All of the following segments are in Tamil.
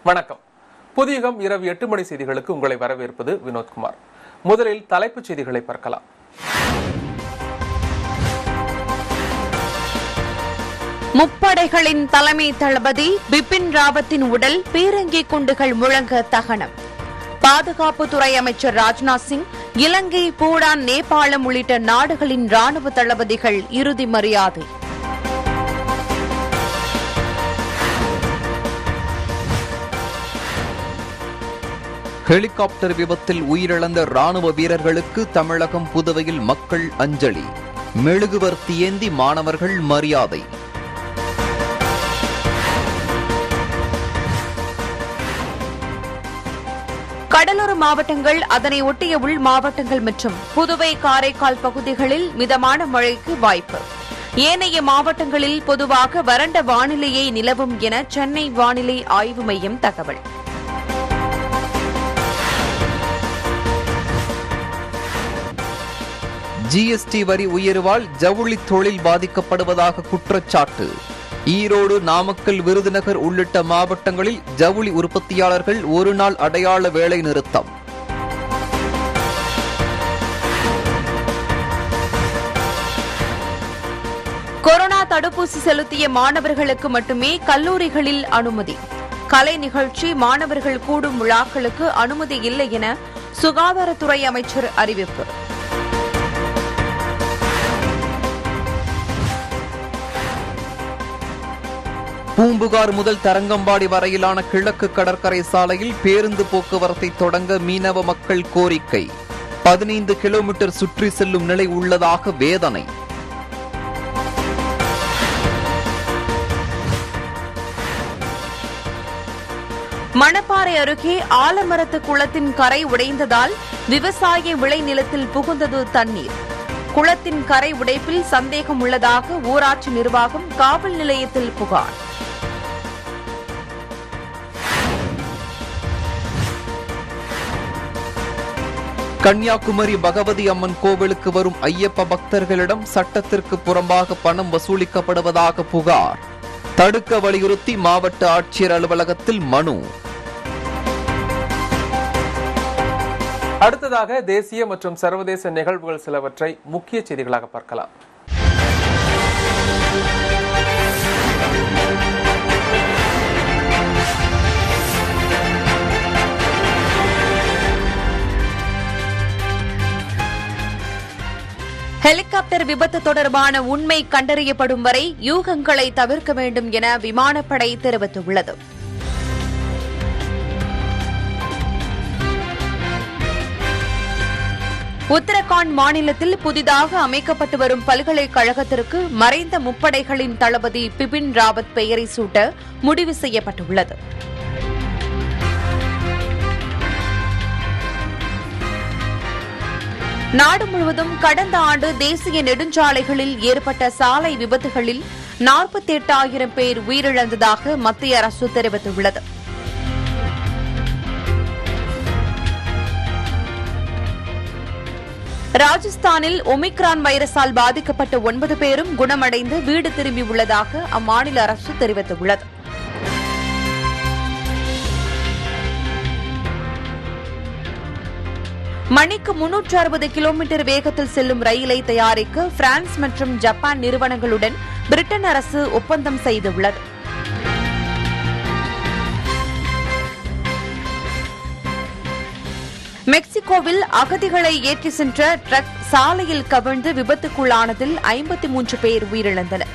வணக்கம் புதியகம் இரவு எட்டு மணி செய்திகளுக்கு உங்களை வரவேற்பது வினோத்குமார் முதலில் தலைப்புச் செய்திகளை பார்க்கலாம் முப்படைகளின் தலைமை தளபதி பிபின் ராவத்தின் உடல் பீரங்கி குண்டுகள் முழங்க தகனம் பாதுகாப்புத்துறை அமைச்சர் ராஜ்நாத் சிங் இலங்கை பூடான் நேபாளம் உள்ளிட்ட நாடுகளின் ராணுவ தளபதிகள் இறுதி மரியாதை ஹெலிகாப்டர் விபத்தில் உயிரிழந்த ராணுவ வீரர்களுக்கு தமிழகம் புதுவையில் மக்கள் அஞ்சலி மெழுகுவர்த்தி ஏந்தி மாணவர்கள் மரியாதை கடலோர மாவட்டங்கள் அதனை ஒட்டிய உள் மாவட்டங்கள் மற்றும் புதுவை காரைக்கால் பகுதிகளில் மிதமான மழைக்கு வாய்ப்பு ஏனைய மாவட்டங்களில் பொதுவாக வறண்ட வானிலையே நிலவும் என சென்னை வானிலை ஆய்வு மையம் தகவல் ஜிஎஸ்டி வரி உயர்வால் ஜவுளி தொழில் பாதிக்கப்படுவதாக குற்றச்சாட்டு ஈரோடு நாமக்கல் விருதுநகர் உள்ளிட்ட மாவட்டங்களில் ஜவுளி உற்பத்தியாளர்கள் ஒரு நாள் அடையாள வேலை நிறுத்தம் கொரோனா தடுப்பூசி செலுத்திய மாணவர்களுக்கு மட்டுமே கல்லூரிகளில் அனுமதி கலை நிகழ்ச்சி மாணவர்கள் கூடும் விழாக்களுக்கு அனுமதி இல்லை என சுகாதாரத்துறை அமைச்சர் அறிவிப்பு பூம்புகார் முதல் தரங்கம்பாடி வரையிலான கிழக்கு கடற்கரை சாலையில் பேருந்து போக்குவரத்தை தொடங்க மீனவ மக்கள் கோரிக்கை பதினைந்து கிலோமீட்டர் சுற்றி செல்லும் நிலை உள்ளதாக வேதனை மணப்பாறை அருகே ஆலமரத்து குளத்தின் கரை உடைந்ததால் விவசாய விளைநிலத்தில் புகுந்தது தண்ணீர் குளத்தின் கரை உடைப்பில் சந்தேகம் உள்ளதாக ஊராட்சி நிர்வாகம் காவல் நிலையத்தில் புகார் கன்னியாகுமரி பகவதி அம்மன் கோவிலுக்கு வரும் ஐயப்ப பக்தர்களிடம் சட்டத்திற்கு புறம்பாக பணம் வசூலிக்கப்படுவதாக புகார் தடுக்க வலியுறுத்தி மாவட்ட ஆட்சியர் அலுவலகத்தில் மனு அடுத்ததாக தேசிய மற்றும் சர்வதேச நிகழ்வுகள் சிலவற்றை முக்கிய செய்திகளாக பார்க்கலாம் ஹெலிகாப்டர் விபத்து தொடர்பான உண்மை கண்டறியப்படும் வரை யூகங்களை தவிர்க்க வேண்டும் என விமானப்படை தெரிவித்துள்ளது உத்தரகாண்ட் மாநிலத்தில் புதிதாக அமைக்கப்பட்டு வரும் பல்கலைக்கழகத்திற்கு மறைந்த முப்படைகளின் தளபதி பிபின் ராவத் பெயரை சூட்ட முடிவு செய்யப்பட்டுள்ளது நாடு முழுவதும் கடந்த ஆண்டு தேசிய நெடுஞ்சாலைகளில் ஏற்பட்ட சாலை விபத்துகளில் நாற்பத்தி எட்டாயிரம் பேர் உயிரிழந்ததாக மத்திய அரசு தெரிவித்துள்ளது ராஜஸ்தானில் ஒமிக்ரான் வைரஸால் பாதிக்கப்பட்ட ஒன்பது பேரும் குணமடைந்து வீடு திரும்பியுள்ளதாக அம்மாநில அரசு தெரிவித்துள்ளது மணிக்கு முன்னூற்று அறுபது கிலோமீட்டர் வேகத்தில் செல்லும் ரயிலை தயாரிக்க பிரான்ஸ் மற்றும் ஜப்பான் நிறுவனங்களுடன் பிரிட்டன் அரசு ஒப்பந்தம் செய்துள்ளது மெக்சிகோவில் அகதிகளை ஏற்றி சென்ற ட்ரக் சாலையில் கவிழ்ந்து விபத்துக்குள்ளானதில் ஐம்பத்தி மூன்று பேர் உயிரிழந்தனர்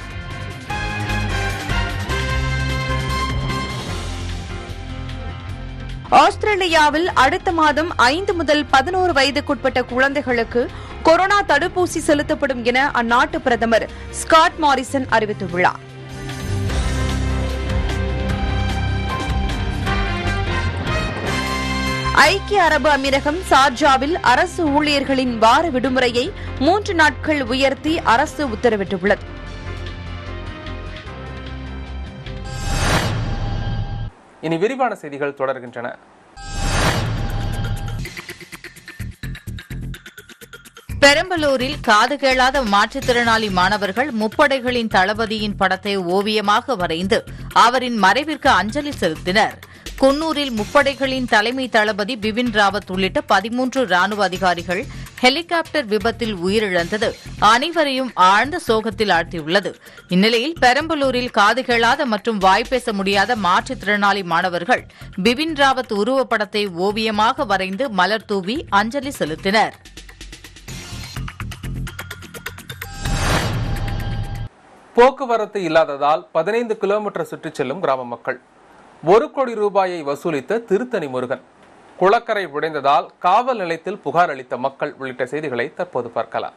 ஆஸ்திரேலியாவில் அடுத்த மாதம் ஐந்து முதல் பதினோரு வயதுக்குட்பட்ட குழந்தைகளுக்கு கொரோனா தடுப்பூசி செலுத்தப்படும் என அந்நாட்டு பிரதமர் ஸ்காட் மாரிசன் அறிவித்துள்ளார் ஐக்கிய அரபு அமீரகம் சார்ஜாவில் அரசு ஊழியர்களின் வார விடுமுறையை மூன்று நாட்கள் உயர்த்தி அரசு உத்தரவிட்டுள்ளது இனி விரிவான செய்திகள் தொடர்கின்றன பெரம்பலூரில் காது கேளாத மாற்றுத்திறனாளி மாணவர்கள் முப்படைகளின் தளபதியின் படத்தை ஓவியமாக வரைந்து அவரின் மறைவிற்கு அஞ்சலி செலுத்தினர் குன்னூரில் முப்படைகளின் தலைமை தளபதி பிபின் ராவத் உள்ளிட்ட பதிமூன்று ராணுவ அதிகாரிகள் ஹெலிகாப்டர் விபத்தில் உயிரிழந்தது அனைவரையும் ஆழ்ந்த சோகத்தில் ஆழ்த்தியுள்ளது இந்நிலையில் பெரம்பலூரில் காது கேளாத மற்றும் வாய்ப்பேச முடியாத மாற்றுத்திறனாளி மாணவர்கள் பிபின் ராவத் உருவப்படத்தை ஓவியமாக வரைந்து மலர் தூவி அஞ்சலி செலுத்தினர் போக்குவரத்து இல்லாததால் பதினைந்து கிலோமீட்டர் சுற்றிச் செல்லும் கிராம மக்கள் ஒரு கோடி ரூபாயை வசூலித்த திருத்தணி முருகன் குளக்கரை உடைந்ததால் காவல் நிலையத்தில் புகார் அளித்த மக்கள் உள்ளிட்ட செய்திகளை தற்போது பார்க்கலாம்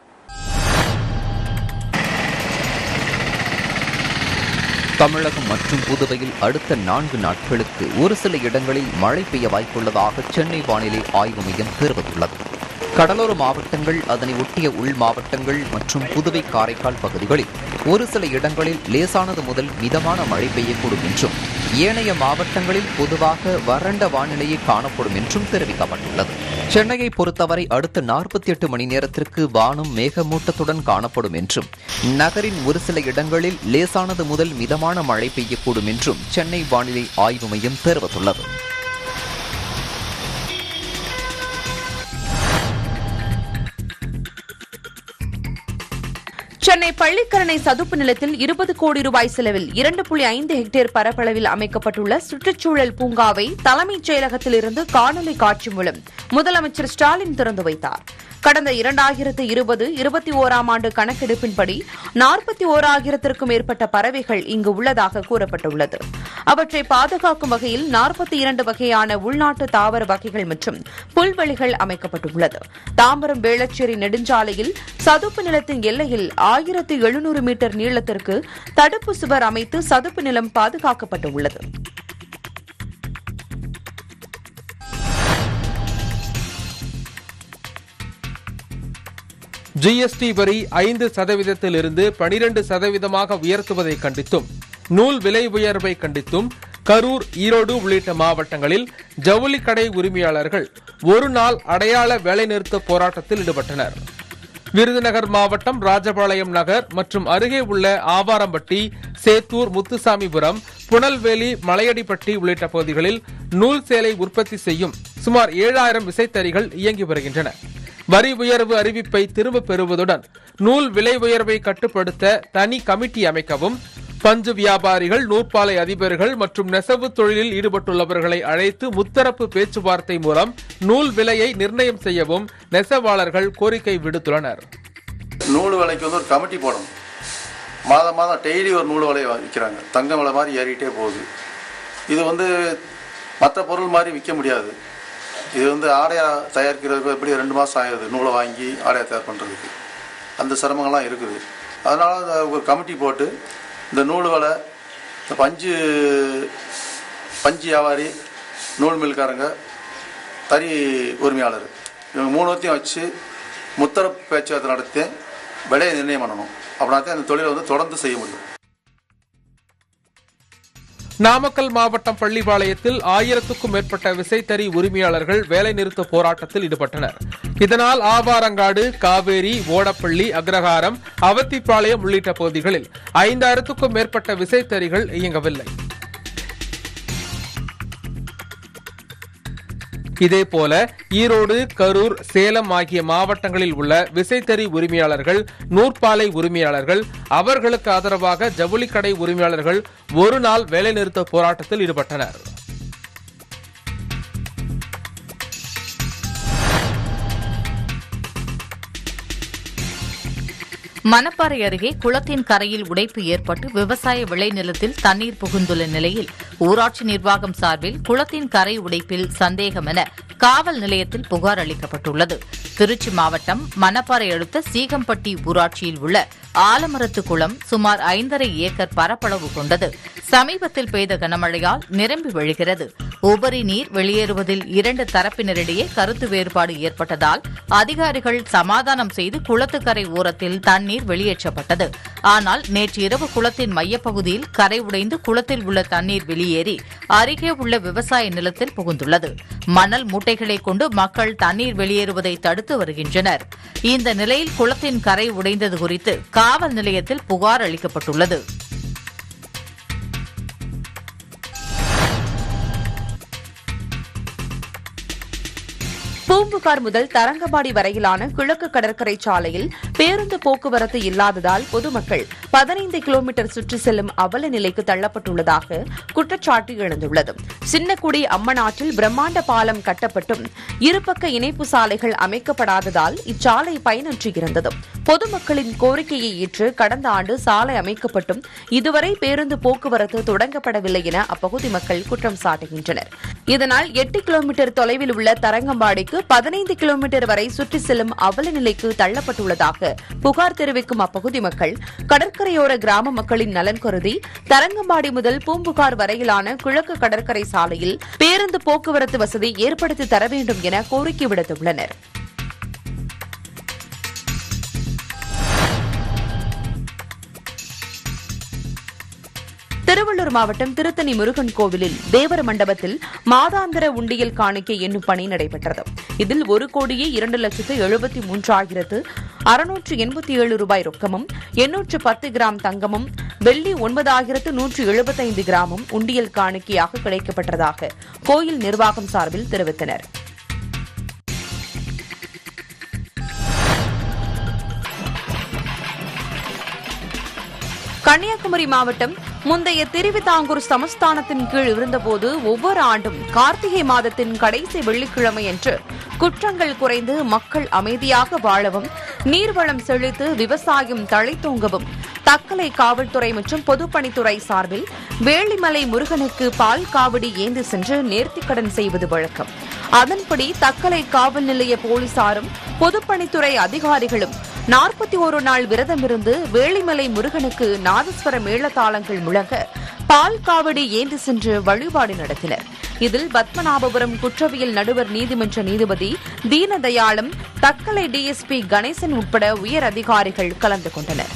தமிழகம் மற்றும் புதுவையில் அடுத்த நான்கு நாட்களுக்கு ஒரு சில இடங்களில் மழை பெய்ய வாய்ப்புள்ளதாக சென்னை வானிலை ஆய்வு மையம் தெரிவித்துள்ளது கடலோர மாவட்டங்கள் அதனை ஒட்டிய உள் மாவட்டங்கள் மற்றும் புதுவை காரைக்கால் பகுதிகளில் ஒரு சில இடங்களில் லேசானது முதல் மிதமான மழை பெய்யக்கூடும் என்றும் ஏனைய மாவட்டங்களில் பொதுவாக வறண்ட வானிலையே காணப்படும் என்றும் தெரிவிக்கப்பட்டுள்ளது சென்னையை பொறுத்தவரை அடுத்த நாற்பத்தி எட்டு மணி நேரத்திற்கு வானம் மேகமூட்டத்துடன் காணப்படும் என்றும் நகரின் ஒரு சில இடங்களில் லேசானது முதல் மிதமான மழை பெய்யக்கூடும் என்றும் சென்னை வானிலை ஆய்வு மையம் தெரிவித்துள்ளது சென்னை பள்ளிக்கரணை சதுப்பு நிலத்தில் இருபது கோடி ரூபாய் செலவில் இரண்டு புள்ளி ஐந்து ஹெக்டேர் பரப்பளவில் அமைக்கப்பட்டுள்ள சுற்றுச்சூழல் பூங்காவை தலைமைச் செயலகத்திலிருந்து காணொலி காட்சி மூலம் முதலமைச்சர் ஸ்டாலின் திறந்து வைத்தார் கடந்த இரண்டாயிரத்து இருபது இருபத்தி ஓராம் ஆண்டு கணக்கெடுப்பின்படி நாற்பத்தி ஓராயிரத்திற்கும் மேற்பட்ட பறவைகள் இங்கு உள்ளதாக கூறப்பட்டுள்ளது அவற்றை பாதுகாக்கும் வகையில் நாற்பத்தி இரண்டு வகையான உள்நாட்டு தாவர வகைகள் மற்றும் புல்வெளிகள் அமைக்கப்பட்டுள்ளது தாம்பரம் வேளச்சேரி நெடுஞ்சாலையில் சதுப்பு நிலத்தின் எல்லையில் ஆயிரத்து எழுநூறு மீட்டர் நீளத்திற்கு தடுப்பு சுவர் அமைத்து சதுப்பு நிலம் பாதுகாக்கப்பட்டுள்ளது ஜிஎஸ்டி வரி ஐந்து சதவீதத்திலிருந்து பனிரெண்டு சதவீதமாக உயர்த்துவதை கண்டித்தும் நூல் விலை உயர்வை கண்டித்தும் கரூர் ஈரோடு உள்ளிட்ட மாவட்டங்களில் ஜவுளி கடை உரிமையாளர்கள் ஒரு நாள் அடையாள வேலைநிறுத்த போராட்டத்தில் ஈடுபட்டனர் விருதுநகர் மாவட்டம் ராஜபாளையம் நகர் மற்றும் அருகே உள்ள ஆவாரம்பட்டி சேத்தூர் முத்துசாமிபுரம் புனல்வேலி மலையடிப்பட்டி உள்ளிட்ட பகுதிகளில் நூல் சேலை உற்பத்தி செய்யும் சுமார் ஏழாயிரம் விசைத்தறிகள் இயங்கி வருகின்றன வரி உயர்வு அறிவிப்பை திரும்பப் பெறுவதுடன் நூல் விலை உயர்வை கட்டுப்படுத்த தனி கமிட்டி அமைக்கவும் பஞ்சு வியாபாரிகள் நூற்பாலை அதிபர்கள் மற்றும் நெசவு தொழிலில் ஈடுபட்டுள்ளவர்களை அழைத்து முத்தரப்பு பேச்சுவார்த்தை மூலம் நூல் விலையை நிர்ணயம் செய்யவும் நெசவாளர்கள் கோரிக்கை விடுத்துள்ளனர் நூல் விலைக்கு வந்து ஒரு கமிட்டி போடணும் மாதம் மாதம் டெய்லி ஒரு நூல் விலையை விற்கிறாங்க தங்க விலை மாதிரி ஏறிட்டே போகுது இது வந்து மற்ற பொருள் மாதிரி விற்க முடியாது இது வந்து ஆடையா தயாரிக்கிறதுக்கு எப்படி ரெண்டு மாதம் ஆயிடுது நூலை வாங்கி ஆடையா தயார் பண்ணுறதுக்கு அந்த சிரமங்கள்லாம் இருக்குது அதனால் ஒரு கமிட்டி போட்டு இந்த நூல் விலை இந்த பஞ்சு பஞ்சு வியாபாரி நூல் மில்காரங்க தறி உரிமையாளர் இவங்க மூணுத்தையும் வச்சு முத்தரப்பு பேச்சுவார்த்தை நடத்தி விலையை நிர்ணயம் பண்ணணும் அப்படின்னா தான் இந்த தொழிலை வந்து தொடர்ந்து செய்ய முடியும் நாமக்கல் மாவட்டம் பள்ளிப்பாளையத்தில் ஆயிரத்துக்கும் மேற்பட்ட விசைத்தறி உரிமையாளர்கள் வேலைநிறுத்த போராட்டத்தில் ஈடுபட்டனர் இதனால் ஆவாரங்காடு காவேரி ஓடப்பள்ளி அக்ரஹாரம் அவத்திப்பாளையம் உள்ளிட்ட பகுதிகளில் ஐந்தாயிரத்துக்கும் மேற்பட்ட விசைத்தறிகள் இயங்கவில்லை இதேபோல ஈரோடு கரூர் சேலம் ஆகிய மாவட்டங்களில் உள்ள விசைத்தறி உரிமையாளர்கள் நூற்பாலை உரிமையாளர்கள் அவர்களுக்கு ஆதரவாக ஜவுளி கடை உரிமையாளர்கள் ஒரு நாள் வேலைநிறுத்த போராட்டத்தில் ஈடுபட்டனர் மணப்பாறை அருகே குளத்தின் கரையில் உடைப்பு ஏற்பட்டு விவசாய விளைநிலத்தில் தண்ணீர் புகுந்துள்ள நிலையில் ஊராட்சி நிர்வாகம் சார்பில் குளத்தின் கரை உடைப்பில் சந்தேகம் என காவல் நிலையத்தில் புகார் அளிக்கப்பட்டுள்ளது திருச்சி மாவட்டம் மணப்பாறை அடுத்த சீகம்பட்டி ஊராட்சியில் உள்ள ஆலமரத்து குளம் சுமார் ஐந்தரை ஏக்கர் பரப்பளவு கொண்டது சமீபத்தில் பெய்த கனமழையால் நிரம்பி வழிகிறது உபரி நீர் வெளியேறுவதில் இரண்டு தரப்பினரிடையே கருத்து வேறுபாடு ஏற்பட்டதால் அதிகாரிகள் சமாதானம் செய்து குளத்துக்கரை ஓரத்தில் தண்ணீர் வெளியேற்றப்பட்டது ஆனால் நேற்று இரவு குளத்தின் மையப்பகுதியில் கரை உடைந்து குளத்தில் உள்ள தண்ணீர் வெளியேறி அருகே உள்ள விவசாய நிலத்தில் புகுந்துள்ளது மணல் மூட்டைகளை கொண்டு மக்கள் தண்ணீர் வெளியேறுவதை தடுத்து வருகின்றனர் இந்த நிலையில் குளத்தின் கரை உடைந்தது குறித்து காவல் நிலையத்தில் புகார் அளிக்கப்பட்டுள்ளது பூம்புகார் முதல் தரங்கம்பாடி வரையிலான கிழக்கு கடற்கரை சாலையில் பேருந்து போக்குவரத்து இல்லாததால் பொதுமக்கள் பதினைந்து கிலோமீட்டர் சுற்றி செல்லும் அவல நிலைக்கு தள்ளப்பட்டுள்ளதாக குற்றச்சாட்டு எழுந்துள்ளது சின்னக்குடி அம்மனாற்றில் பிரம்மாண்ட பாலம் கட்டப்பட்டும் இருபக்க இணைப்பு சாலைகள் அமைக்கப்படாததால் இச்சாலை பயனற்றிருந்தது பொதுமக்களின் கோரிக்கையை ஏற்று கடந்த ஆண்டு சாலை அமைக்கப்பட்டும் இதுவரை பேருந்து போக்குவரத்து தொடங்கப்படவில்லை என அப்பகுதி மக்கள் குற்றம் சாட்டுகின்றனர் இதனால் எட்டு கிலோமீட்டர் தொலைவில் உள்ள தரங்கம்பாடிக்கு பதினைந்து கிலோமீட்டர் வரை சுற்றி செல்லும் அவல நிலைக்கு தள்ளப்பட்டுள்ளதாக புகார் தெரிவிக்கும் அப்பகுதி மக்கள் கடற்கரையோர கிராம மக்களின் நலன் கருதி தரங்கம்பாடி முதல் பூம்புகார் வரையிலான கிழக்கு கடற்கரை சாலையில் பேருந்து போக்குவரத்து வசதி ஏற்படுத்தி தர வேண்டும் என கோரிக்கை விடுத்துள்ளனர் திருவள்ளூர் மாவட்டம் திருத்தணி முருகன் கோவிலில் தேவர மண்டபத்தில் மாதாந்திர உண்டியல் காணிக்கை என்னும் பணி நடைபெற்றது இதில் ஒரு கோடியே இரண்டு லட்சத்து எழுபத்தி மூன்றாயிரத்து அறுநூற்று எண்பத்தி ஏழு ரூபாய் ரொக்கமும் எண்ணூற்று பத்து கிராம் தங்கமும் வெள்ளி ஒன்பதாயிரத்து நூற்று எழுபத்தைந்து கிராமும் உண்டியல் காணிக்கையாக கிடைக்கப்பட்டதாக கோயில் நிர்வாகம் சார்பில் தெரிவித்தனர் கன்னியாகுமரி மாவட்டம் முந்தைய திருவிதாங்கூர் சமஸ்தானத்தின் கீழ் இருந்தபோது ஒவ்வொரு ஆண்டும் கார்த்திகை மாதத்தின் கடைசி வெள்ளிக்கிழமையன்று குற்றங்கள் குறைந்து மக்கள் அமைதியாக வாழவும் நீர்வளம் செழித்து விவசாயம் தழைத்தோங்கவும் தக்கலை காவல்துறை மற்றும் பொதுப்பணித்துறை சார்பில் வேளிமலை முருகனுக்கு பால் காவடி ஏந்தி சென்று நேர்த்திக்கடன் செய்வது வழக்கம் அதன்படி தக்கலை காவல் நிலைய போலீசாரும் பொதுப்பணித்துறை அதிகாரிகளும் நாற்பத்தி ஒரு நாள் விரதமிருந்து வேளிமலை முருகனுக்கு நாதஸ்வர மேளதாளங்கள் முழங்க பால் காவடி ஏந்தி சென்று வழிபாடு நடத்தினர் இதில் பத்மநாபபுரம் குற்றவியல் நடுவர் நீதிமன்ற நீதிபதி தீனதயாளம் தக்கலை டிஎஸ்பி கணேசன் உட்பட உயர் அதிகாரிகள் கலந்து கொண்டனர்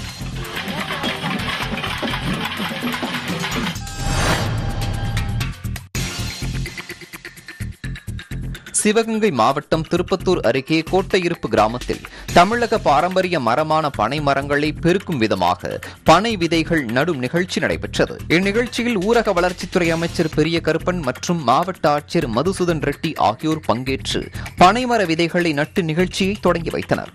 சிவகங்கை மாவட்டம் திருப்பத்தூர் அருகே கோட்டையிருப்பு கிராமத்தில் தமிழக பாரம்பரிய மரமான பனை மரங்களை பெருக்கும் விதமாக பனை விதைகள் நடும் நிகழ்ச்சி நடைபெற்றது இந்நிகழ்ச்சியில் ஊரக வளர்ச்சித்துறை அமைச்சர் பெரிய கருப்பன் மற்றும் மாவட்ட ஆட்சியர் மதுசூதன் ரெட்டி ஆகியோர் பங்கேற்று பனைமர விதைகளை நட்டு நிகழ்ச்சியை தொடங்கி வைத்தனர்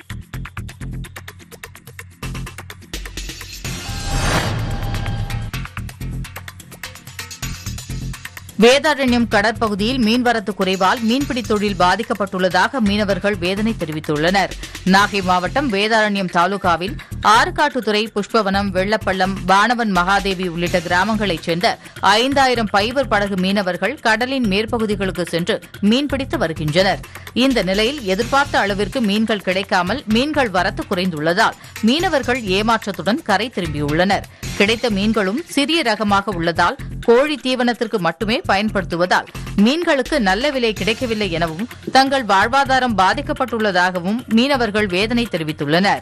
வேதாரண்யம் கடற்பகுதியில் மீன்வரத்து குறைவால் மீன்பிடி தொழில் பாதிக்கப்பட்டுள்ளதாக மீனவர்கள் வேதனை தெரிவித்துள்ளனர் நாகை மாவட்டம் வேதாரண்யம் தாலுகாவில் ஆறுகாட்டுத்துறை புஷ்பவனம் வெள்ளப்பள்ளம் வானவன் மகாதேவி உள்ளிட்ட கிராமங்களைச் சேர்ந்த ஐந்தாயிரம் பைபர் படகு மீனவர்கள் கடலின் மேற்பகுதிகளுக்கு சென்று மீன்பிடித்து வருகின்றனர் இந்த நிலையில் எதிர்பார்த்த அளவிற்கு மீன்கள் கிடைக்காமல் மீன்கள் வரத்து குறைந்துள்ளதால் மீனவர்கள் ஏமாற்றத்துடன் கரை திரும்பியுள்ளனர் கிடைத்த மீன்களும் சிறிய ரகமாக உள்ளதால் கோழி தீவனத்திற்கு மட்டுமே பயன்படுத்துவதால் மீன்களுக்கு நல்ல விலை கிடைக்கவில்லை எனவும் தங்கள் வாழ்வாதாரம் பாதிக்கப்பட்டுள்ளதாகவும் மீனவர்கள் வேதனை தெரிவித்துள்ளனர்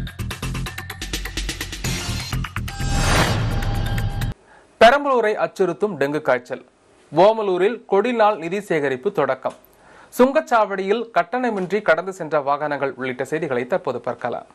பெரம்பலூரை அச்சுறுத்தும் டெங்கு காய்ச்சல் ஓமலூரில் கொடிநாள் நிதி சேகரிப்பு தொடக்கம் சுங்கச்சாவடியில் கட்டணமின்றி கடந்து சென்ற வாகனங்கள் உள்ளிட்ட செய்திகளை தற்போது பார்க்கலாம்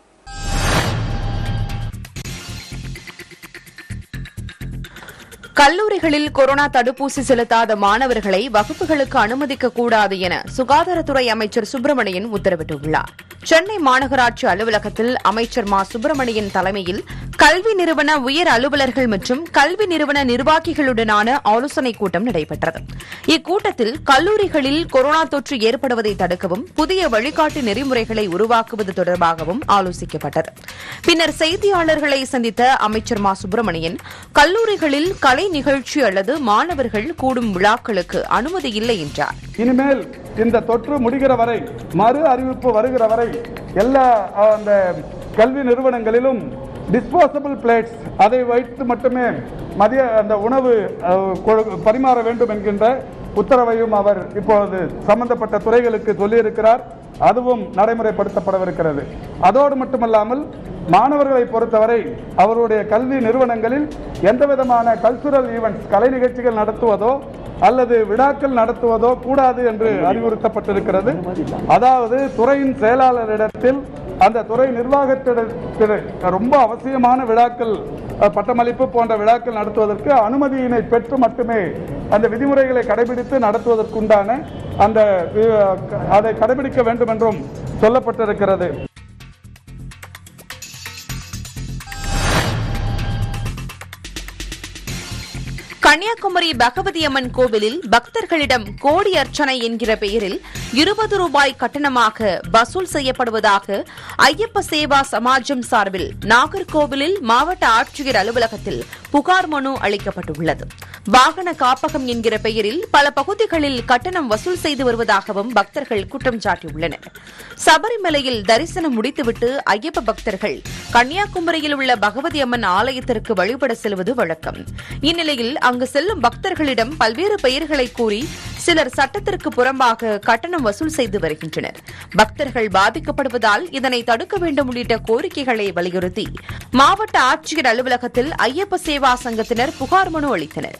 கல்லூரிகளில் கொரோனா தடுப்பூசி செலுத்தாத மாணவர்களை வகுப்புகளுக்கு அனுமதிக்க கூடாது என சுகாதாரத்துறை அமைச்சர் சுப்பிரமணியன் உத்தரவிட்டுள்ளார் சென்னை மாநகராட்சி அலுவலகத்தில் அமைச்சர் மா சுப்பிரமணியன் தலைமையில் கல்வி நிறுவன உயர் அலுவலர்கள் மற்றும் கல்வி நிறுவன நிர்வாகிகளுடனான ஆலோசனைக் கூட்டம் நடைபெற்றது இக்கூட்டத்தில் கல்லூரிகளில் கொரோனா தொற்று ஏற்படுவதை தடுக்கவும் புதிய வழிகாட்டு நெறிமுறைகளை உருவாக்குவது தொடர்பாகவும் ஆலோசிக்கப்பட்டது பின்னர் செய்தியாளர்களை சந்தித்த அமைச்சர் மா சுப்பிரமணியன் கல்லூரிகளில் கலை நிகழ்ச்சி அல்லது மாணவர்கள் கூடும் விழாக்களுக்கு அனுமதி இல்லை என்றார் இனிமேல் இந்த தொற்று முடிகிற வரை மறு அறிவிப்பு வருகிற வரை எல்லா அஹ், அந்த கல்வி நிறுவனங்களிலும் டிஸ்போசபிள் பிளேட்ஸ் அதை வைத்து மட்டுமே மதிய அந்த உணவு அஹ், கொ- பரிமாற வேண்டும் என்கின்ற உத்தரவையும் அவர் இப்பொழுது சம்பந்தப்பட்ட துறைகளுக்கு சொல்லியிருக்கிறார் அதுவும் நடைமுறைப்படுத்தப்படவிருக்கிறது அதோடு மட்டுமல்லாமல் மாணவர்களை பொறுத்தவரை அவருடைய கல்வி நிறுவனங்களில் எந்த விதமான கல்ச்சுரல் ஈவெண்ட்ஸ் கலை நிகழ்ச்சிகள் நடத்துவதோ அல்லது விழாக்கள் நடத்துவதோ கூடாது என்று அறிவுறுத்தப்பட்டிருக்கிறது அதாவது துறையின் செயலாளரிடத்தில் அந்த துறை நிர்வாகத்திட ரொம்ப அவசியமான விழாக்கள் அஹ், பட்டமளிப்பு போன்ற விழாக்கள் நடத்துவதற்கு அனுமதியினை பெற்று மட்டுமே அந்த விதிமுறைகளை கடைபிடித்து நடத்துவதற்குண்டான அந்த அஹ், அதை கடைபிடிக்க வேண்டும் என்றும் சொல்லப்பட்டிருக்கிறது கன்னியாகுமரி பகவதி அம்மன் கோவிலில் பக்தர்களிடம் கோடி அர்ச்சனை என்கிற பெயரில் இருபது ரூபாய் கட்டணமாக வசூல் செய்யப்படுவதாக ஐயப்ப சேவா சமாஜம் சார்பில் நாகர்கோவிலில் மாவட்ட ஆட்சியர் அலுவலகத்தில் புகார் மனு அளிக்கப்பட்டுள்ளது வாகன காப்பகம் என்கிற பெயரில் பல பகுதிகளில் கட்டணம் வசூல் செய்து வருவதாகவும் பக்தர்கள் குற்றம் சாட்டியுள்ளனர் சபரிமலையில் தரிசனம் முடித்துவிட்டு ஐயப்ப பக்தர்கள் கன்னியாகுமரியில் உள்ள பகவதி அம்மன் ஆலயத்திற்கு வழிபட செல்வது வழக்கம் இந்நிலையில் அங்கு செல்லும் பக்தர்களிடம் பல்வேறு பெயர்களை கூறி சிலர் சட்டத்திற்கு புறம்பாக கட்டணம் வசூல் செய்து வருகின்றனர் பக்தர்கள் பாதிக்கப்படுவதால் இதனை தடுக்க வேண்டும் உள்ளிட்ட கோரிக்கைகளை வலியுறுத்தி மாவட்ட ஆட்சியர் அலுவலகத்தில் ஐயப்ப சேவா சங்கத்தினர் புகார் மனு அளித்தனர்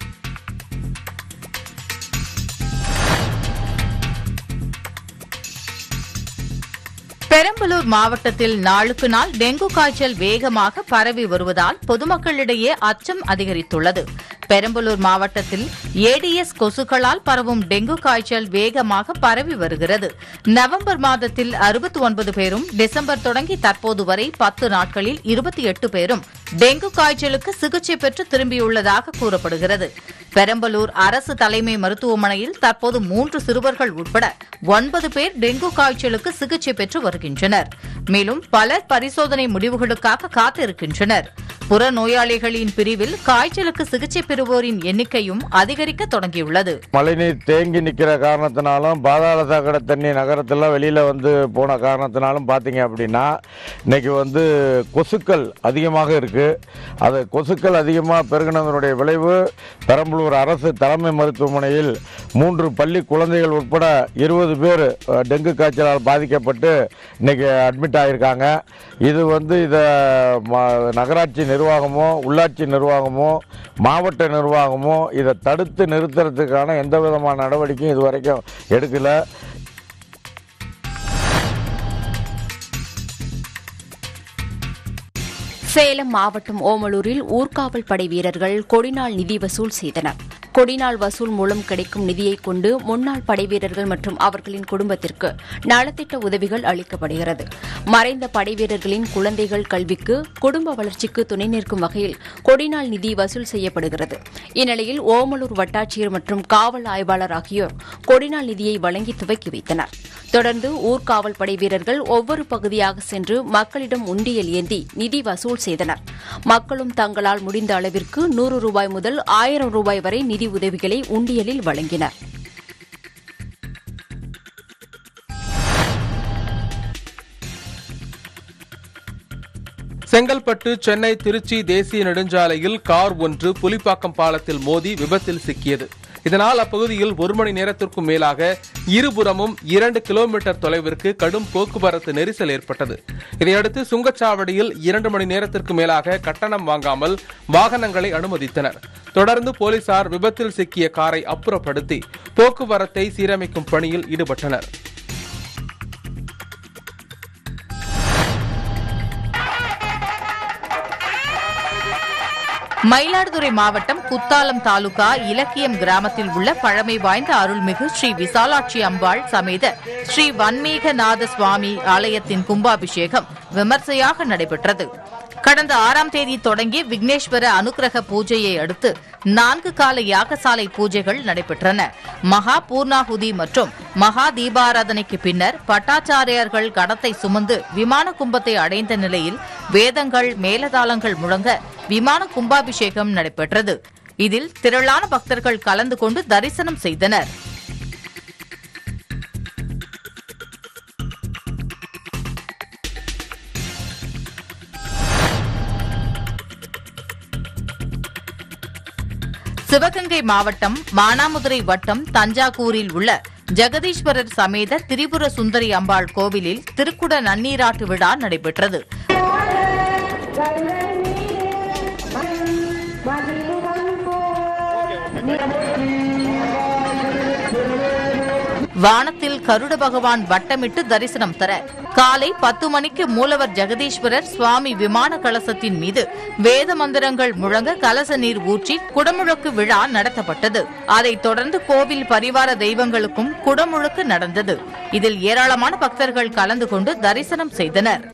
பெரம்பலூர் மாவட்டத்தில் நாளுக்கு நாள் டெங்கு காய்ச்சல் வேகமாக பரவி வருவதால் பொதுமக்களிடையே அச்சம் அதிகரித்துள்ளது பெரம்பலூர் மாவட்டத்தில் ஏடிஎஸ் கொசுக்களால் பரவும் டெங்கு காய்ச்சல் வேகமாக பரவி வருகிறது நவம்பர் மாதத்தில் அறுபத்தி ஒன்பது பேரும் டிசம்பர் தொடங்கி தற்போது வரை பத்து நாட்களில் இருபத்தி எட்டு பேரும் டெங்கு காய்ச்சலுக்கு சிகிச்சை பெற்று திரும்பியுள்ளதாக கூறப்படுகிறது பெரம்பலூர் அரசு தலைமை மருத்துவமனையில் தற்போது மூன்று சிறுவர்கள் உட்பட ஒன்பது பேர் டெங்கு காய்ச்சலுக்கு சிகிச்சை பெற்று வருகின்றனர் மேலும் பலர் பரிசோதனை முடிவுகளுக்காக காத்திருக்கின்றனர் புற நோயாளிகளின் பிரிவில் காய்ச்சலுக்கு சிகிச்சை பெறுவோரின் எண்ணிக்கையும் அதிகரிக்க தொடங்கியுள்ளது மழைநீர் தேங்கி நிற்கிற காரணத்தினாலும் பாதாள சாக்கடை தண்ணி நகரத்தில் வெளியில் வந்து போன காரணத்தினாலும் பார்த்தீங்க அப்படின்னா இன்னைக்கு வந்து கொசுக்கள் அதிகமாக இருக்குது அது கொசுக்கள் அதிகமாக பெருகினதனுடைய விளைவு பெரம்பலூர் அரசு தலைமை மருத்துவமனையில் மூன்று பள்ளி குழந்தைகள் உட்பட இருபது பேர் அஹ், டெங்கு காய்ச்சலால் பாதிக்கப்பட்டு இன்னைக்கு அட்மிட் ஆகியிருக்காங்க இது வந்து இதை ம- நகராட்சி நிர்வாகமோ உள்ளாட்சி நிர்வாகமோ மாவட்ட நிர்வாகமோ இதை தடுத்து நிறுத்துறதுக்கான எந்த விதமான நடவடிக்கையும் இது வரைக்கும் எடுக்கலை சேலம் மாவட்டம் ஓமலூரில் ஊர்காவல் படை வீரர்கள் கொடிநாள் நிதி வசூல் செய்தனர் கொடிநாள் வசூல் மூலம் கிடைக்கும் நிதியை கொண்டு முன்னாள் படை வீரர்கள் மற்றும் அவர்களின் குடும்பத்திற்கு நலத்திட்ட உதவிகள் அளிக்கப்படுகிறது மறைந்த படை வீரர்களின் குழந்தைகள் கல்விக்கு குடும்ப வளர்ச்சிக்கு துணை நிற்கும் வகையில் கொடிநாள் நிதி வசூல் செய்யப்படுகிறது இந்நிலையில் ஓமலூர் வட்டாட்சியர் மற்றும் காவல் ஆய்வாளர் ஆகியோர் கொடிநாள் நிதியை வழங்கி துவக்கி வைத்தனர் தொடர்ந்து ஊர்காவல் படை வீரர்கள் ஒவ்வொரு பகுதியாக சென்று மக்களிடம் உண்டியல் ஏந்தி நிதி வசூல் செய்தனர் மக்களும் தங்களால் முடிந்த அளவிற்கு நூறு ரூபாய் முதல் ஆயிரம் ரூபாய் வரை நிதி உதவிகளை உண்டியலில் வழங்கினர் செங்கல்பட்டு சென்னை திருச்சி தேசிய நெடுஞ்சாலையில் கார் ஒன்று புலிப்பாக்கம் பாலத்தில் மோதி விபத்தில் சிக்கியது இதனால் அப்பகுதியில் ஒரு மணி நேரத்திற்கும் மேலாக இருபுறமும் இரண்டு கிலோமீட்டர் தொலைவிற்கு கடும் போக்குவரத்து நெரிசல் ஏற்பட்டது இதையடுத்து சுங்கச்சாவடியில் இரண்டு மணி நேரத்திற்கு மேலாக கட்டணம் வாங்காமல் வாகனங்களை அனுமதித்தனர் தொடர்ந்து போலீசார் விபத்தில் சிக்கிய காரை அப்புறப்படுத்தி போக்குவரத்தை சீரமைக்கும் பணியில் ஈடுபட்டனர் மயிலாடுதுறை மாவட்டம் குத்தாலம் தாலுகா இலக்கியம் கிராமத்தில் உள்ள பழமை வாய்ந்த அருள்மிகு ஸ்ரீ விசாலாட்சி அம்பாள் சமேத ஸ்ரீ வன்மீகநாத சுவாமி ஆலயத்தின் கும்பாபிஷேகம் விமர்சையாக நடைபெற்றது கடந்த ஆறாம் தேதி தொடங்கிய விக்னேஸ்வர அனுக்கிரக பூஜையை அடுத்து நான்கு கால யாகசாலை பூஜைகள் நடைபெற்றன மகா பூர்ணாகுதி மற்றும் மகா தீபாராதனைக்கு பின்னர் பட்டாச்சாரியார்கள் கணத்தை சுமந்து விமான கும்பத்தை அடைந்த நிலையில் வேதங்கள் மேலதாளங்கள் முழங்க விமான கும்பாபிஷேகம் நடைபெற்றது இதில் திரளான பக்தர்கள் கலந்து கொண்டு தரிசனம் செய்தனர் சிவகங்கை மாவட்டம் மானாமதுரை வட்டம் தஞ்சாவூரில் உள்ள ஜெகதீஸ்வரர் சமேத திரிபுர சுந்தரி அம்பாள் கோவிலில் திருக்குட நன்னீராட்டு விழா நடைபெற்றது வானத்தில் கருட பகவான் வட்டமிட்டு தரிசனம் தர காலை பத்து மணிக்கு மூலவர் ஜெகதீஸ்வரர் சுவாமி விமான கலசத்தின் மீது வேத மந்திரங்கள் முழங்க கலச நீர் ஊற்றி குடமுழக்கு விழா நடத்தப்பட்டது அதைத் தொடர்ந்து கோவில் பரிவார தெய்வங்களுக்கும் குடமுழுக்கு நடந்தது இதில் ஏராளமான பக்தர்கள் கலந்து கொண்டு தரிசனம் செய்தனர்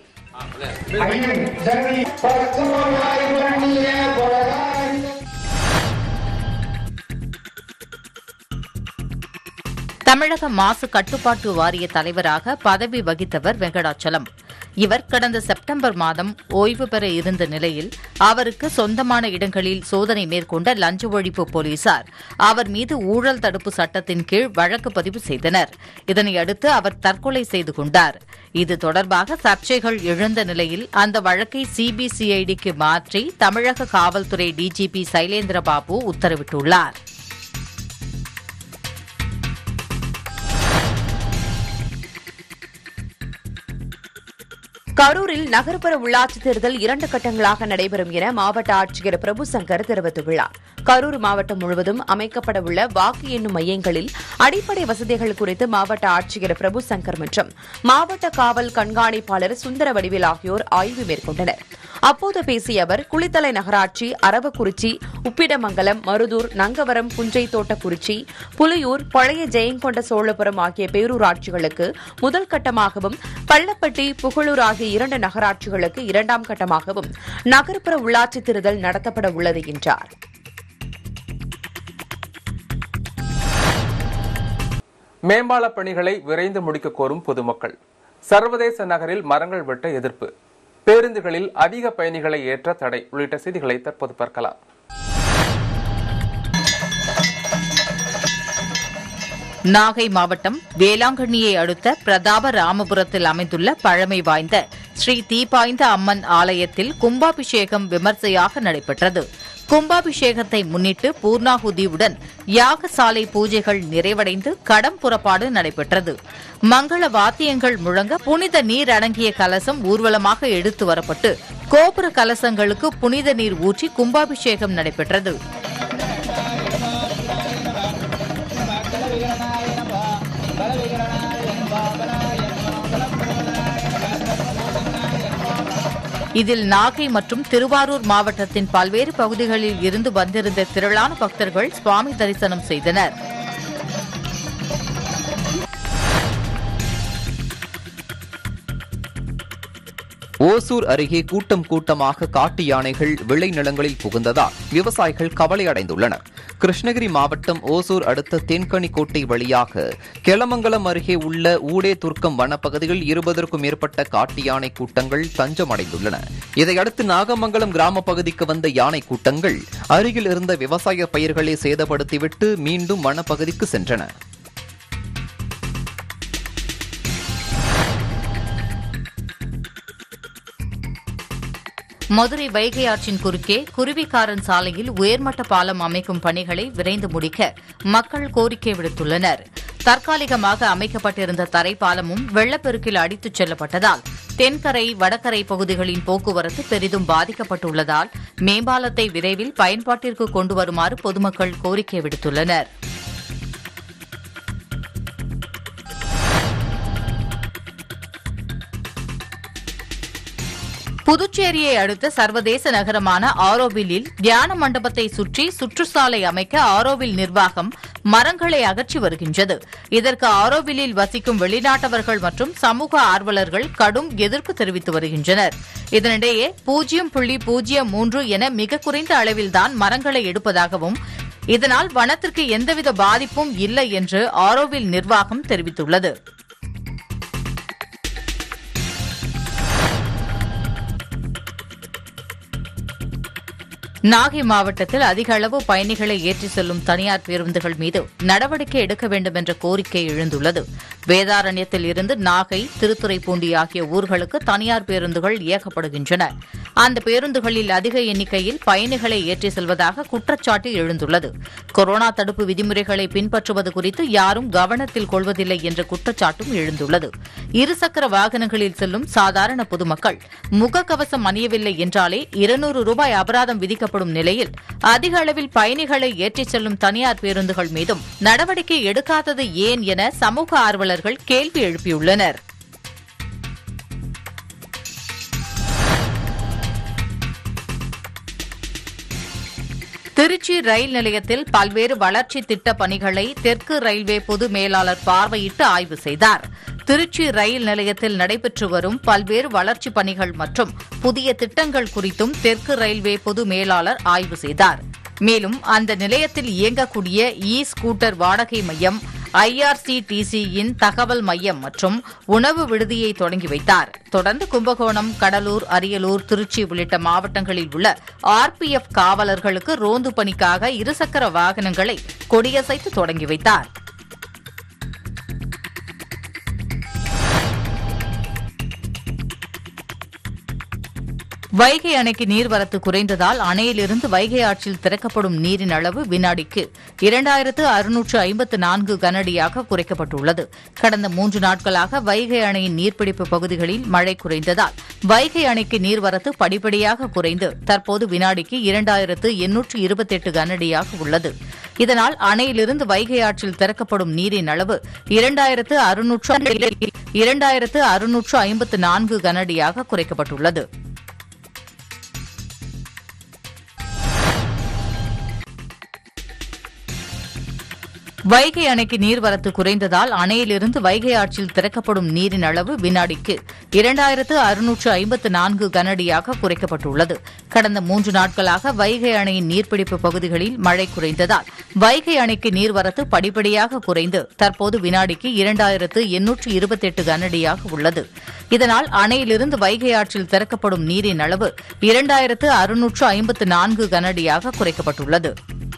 தமிழக மாசு கட்டுப்பாட்டு வாரிய தலைவராக பதவி வகித்தவர் வெங்கடாச்சலம் இவர் கடந்த செப்டம்பர் மாதம் ஓய்வு பெற இருந்த நிலையில் அவருக்கு சொந்தமான இடங்களில் சோதனை மேற்கொண்ட லஞ்ச ஒழிப்பு போலீசார் அவர் மீது ஊழல் தடுப்பு சட்டத்தின் கீழ் வழக்கு பதிவு செய்தனர் இதனையடுத்து அவர் தற்கொலை செய்து கொண்டார் இது தொடர்பாக சர்ச்சைகள் எழுந்த நிலையில் அந்த வழக்கை சிபிசிஐடிக்கு மாற்றி தமிழக காவல்துறை டிஜிபி சைலேந்திரபாபு உத்தரவிட்டுள்ளார் கரூரில் நகர்ப்புற உள்ளாட்சித் தேர்தல் இரண்டு கட்டங்களாக நடைபெறும் என மாவட்ட ஆட்சியர் பிரபு சங்கர் தெரிவித்துள்ளார் கரூர் மாவட்டம் முழுவதும் அமைக்கப்பட உள்ள வாக்கு எண்ணும் மையங்களில் அடிப்படை வசதிகள் குறித்து மாவட்ட ஆட்சியர் பிரபு சங்கர் மற்றும் மாவட்ட காவல் கண்காணிப்பாளர் சுந்தர வடிவேல் ஆகியோர் ஆய்வு மேற்கொண்டனர் அப்போது பேசிய அவர் குளித்தலை நகராட்சி அரவக்குறிச்சி உப்பிடமங்கலம் மருதூர் நங்கவரம் புஞ்சை தோட்டக்குறிச்சி புலியூர் பழைய ஜெயங்கொண்ட சோழபுரம் ஆகிய பேரூராட்சிகளுக்கு முதல் கட்டமாகவும் பள்ளப்பட்டி புகழூர் ஆகிய இரண்டு நகராட்சிகளுக்கு இரண்டாம் கட்டமாகவும் நகர்ப்புற உள்ளாட்சித் தேர்தல் நடத்தப்பட உள்ளது என்றார் மேம்பால பணிகளை விரைந்து முடிக்க கோரும் பொதுமக்கள் சர்வதேச நகரில் மரங்கள் வெட்ட எதிர்ப்பு பேருந்துகளில் அதிக பயணிகளை ஏற்ற தடை உள்ளிட்ட செய்திகளை தற்போது பார்க்கலாம் நாகை மாவட்டம் வேளாங்கண்ணியை அடுத்த பிரதாப ராமபுரத்தில் அமைந்துள்ள பழமை வாய்ந்த ஸ்ரீ தீபாய்ந்த அம்மன் ஆலயத்தில் கும்பாபிஷேகம் விமர்சையாக நடைபெற்றது கும்பாபிஷேகத்தை முன்னிட்டு பூர்ணாகுதியுடன் யாகசாலை பூஜைகள் நிறைவடைந்து கடம் புறப்பாடு நடைபெற்றது மங்கள வாத்தியங்கள் முழங்க புனித நீர் அடங்கிய கலசம் ஊர்வலமாக எடுத்து வரப்பட்டு கோபுர கலசங்களுக்கு புனித நீர் ஊற்றி கும்பாபிஷேகம் நடைபெற்றது இதில் நாகை மற்றும் திருவாரூர் மாவட்டத்தின் பல்வேறு பகுதிகளில் இருந்து வந்திருந்த திரளான பக்தர்கள் சுவாமி தரிசனம் செய்தனர் ஓசூர் அருகே கூட்டம் கூட்டமாக காட்டு யானைகள் விளைநிலங்களில் புகுந்ததால் விவசாயிகள் கவலை அடைந்துள்ளனர் கிருஷ்ணகிரி மாவட்டம் ஓசூர் அடுத்த தேன்கனிக்கோட்டை வழியாக கெலமங்கலம் அருகே உள்ள ஊடே துர்க்கம் வனப்பகுதியில் இருபதற்கும் மேற்பட்ட காட்டு யானை கூட்டங்கள் தஞ்சமடைந்துள்ளன இதையடுத்து நாகமங்கலம் கிராம பகுதிக்கு வந்த யானை கூட்டங்கள் அருகில் இருந்த விவசாய பயிர்களை சேதப்படுத்திவிட்டு மீண்டும் வனப்பகுதிக்கு சென்றன மதுரை வைகை ஆற்றின் குறுக்கே குருவிக்காரன் சாலையில் உயர்மட்ட பாலம் அமைக்கும் பணிகளை விரைந்து முடிக்க மக்கள் கோரிக்கை விடுத்துள்ளனர் தற்காலிகமாக அமைக்கப்பட்டிருந்த தரைப்பாலமும் வெள்ளப்பெருக்கில் அடித்துச் செல்லப்பட்டதால் தென்கரை வடகரை பகுதிகளின் போக்குவரத்து பெரிதும் பாதிக்கப்பட்டுள்ளதால் மேம்பாலத்தை விரைவில் பயன்பாட்டிற்கு கொண்டு வருமாறு பொதுமக்கள் கோரிக்கை விடுத்துள்ளனா் புதுச்சேரியை அடுத்த சர்வதேச நகரமான ஆரோவில்லில் தியான மண்டபத்தை சுற்றி சுற்றுச்சாலை அமைக்க ஆரோவில் நிர்வாகம் மரங்களை அகற்றி வருகின்றது இதற்கு ஆரோவில்லில் வசிக்கும் வெளிநாட்டவர்கள் மற்றும் சமூக ஆர்வலர்கள் கடும் எதிர்ப்பு தெரிவித்து வருகின்றனர் இதனிடையே பூஜ்ஜியம் புள்ளி பூஜ்ஜியம் மூன்று என மிக குறைந்த அளவில்தான் மரங்களை எடுப்பதாகவும் இதனால் வனத்திற்கு எந்தவித பாதிப்பும் இல்லை என்று ஆரோவில் நிர்வாகம் தெரிவித்துள்ளது நாகை மாவட்டத்தில் அதிக அளவு பயணிகளை ஏற்றி செல்லும் தனியார் பேருந்துகள் மீது நடவடிக்கை எடுக்க வேண்டும் என்ற கோரிக்கை எழுந்துள்ளது வேதாரண்யத்தில் இருந்து நாகை திருத்துறைப்பூண்டி ஆகிய ஊர்களுக்கு தனியார் பேருந்துகள் இயக்கப்படுகின்றன அந்த பேருந்துகளில் அதிக எண்ணிக்கையில் பயணிகளை ஏற்றி செல்வதாக குற்றச்சாட்டு எழுந்துள்ளது கொரோனா தடுப்பு விதிமுறைகளை பின்பற்றுவது குறித்து யாரும் கவனத்தில் கொள்வதில்லை என்ற குற்றச்சாட்டும் எழுந்துள்ளது இருசக்கர வாகனங்களில் செல்லும் சாதாரண பொதுமக்கள் முகக்கவசம் அணியவில்லை என்றாலே இருநூறு ரூபாய் அபராதம் விதிக்கப்படும் நிலையில் அதிக அளவில் பயணிகளை ஏற்றிச் செல்லும் தனியார் பேருந்துகள் மீதும் நடவடிக்கை எடுக்காதது ஏன் என சமூக ஆர்வலர்கள் கேள்வி எழுப்பியுள்ளனர் திருச்சி ரயில் நிலையத்தில் பல்வேறு வளர்ச்சி திட்ட பணிகளை தெற்கு ரயில்வே பொது மேலாளர் பார்வையிட்டு ஆய்வு செய்தார் திருச்சி ரயில் நிலையத்தில் நடைபெற்று வரும் பல்வேறு வளர்ச்சிப் பணிகள் மற்றும் புதிய திட்டங்கள் குறித்தும் தெற்கு ரயில்வே பொது மேலாளர் ஆய்வு செய்தார் மேலும் அந்த நிலையத்தில் இயங்கக்கூடிய இ ஸ்கூட்டர் வாடகை மையம் ஐஆர்சிடிசியின் தகவல் மையம் மற்றும் உணவு விடுதியை தொடங்கி வைத்தார் தொடர்ந்து கும்பகோணம் கடலூர் அரியலூர் திருச்சி உள்ளிட்ட மாவட்டங்களில் உள்ள ஆர்பிஎஃப் காவலர்களுக்கு ரோந்து பணிக்காக இருசக்கர வாகனங்களை கொடியசைத்து தொடங்கி வைத்தார் வைகை அணைக்கு நீர்வரத்து குறைந்ததால் அணையிலிருந்து வைகை ஆற்றில் திறக்கப்படும் நீரின் அளவு வினாடிக்கு இரண்டாயிரத்து அறுநூற்று ஐம்பத்து நான்கு கனஅடியாக குறைக்கப்பட்டுள்ளது கடந்த மூன்று நாட்களாக வைகை அணையின் நீர்பிடிப்பு பகுதிகளில் மழை குறைந்ததால் வைகை அணைக்கு நீர்வரத்து படிப்படியாக குறைந்து தற்போது வினாடிக்கு இரண்டாயிரத்து எண்ணூற்று இருபத்தெட்டு கனஅடியாக உள்ளது இதனால் அணையிலிருந்து வைகை ஆற்றில் திறக்கப்படும் நீரின் அளவு இரண்டாயிரத்து அறுநூற்று இரண்டாயிரத்து அறுநூற்று ஐம்பத்து நான்கு கனஅடியாக குறைக்கப்பட்டுள்ளது வைகை அணைக்கு நீர்வரத்து குறைந்ததால் அணையிலிருந்து வைகை ஆற்றில் திறக்கப்படும் நீரின் அளவு வினாடிக்கு இரண்டாயிரத்து அறுநூற்று ஐம்பத்து நான்கு கனஅடியாக குறைக்கப்பட்டுள்ளது கடந்த மூன்று நாட்களாக வைகை அணையின் நீர்பிடிப்பு பகுதிகளில் மழை குறைந்ததால் வைகை அணைக்கு நீர்வரத்து படிப்படியாக குறைந்து தற்போது வினாடிக்கு இரண்டாயிரத்து எண்ணூற்று இருபத்தெட்டு கனஅடியாக உள்ளது இதனால் அணையிலிருந்து வைகை ஆற்றில் திறக்கப்படும் நீரின் அளவு இரண்டாயிரத்து அறுநூற்று ஐம்பத்து நான்கு கனஅடியாக குறைக்கப்பட்டுள்ளது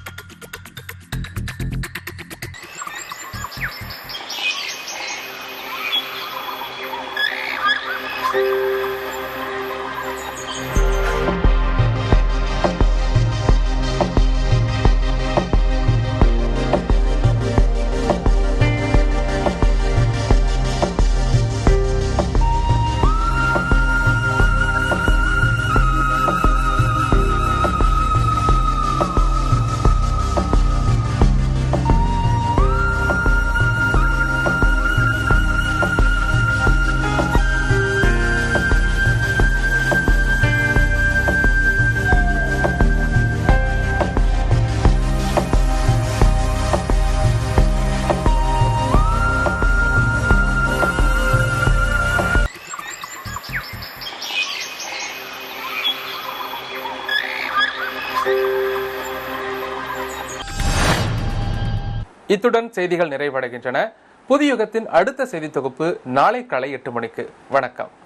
இத்துடன் செய்திகள் நிறைவடைகின்றன புதியுகத்தின் அடுத்த செய்தி தொகுப்பு நாளை காலை எட்டு மணிக்கு வணக்கம்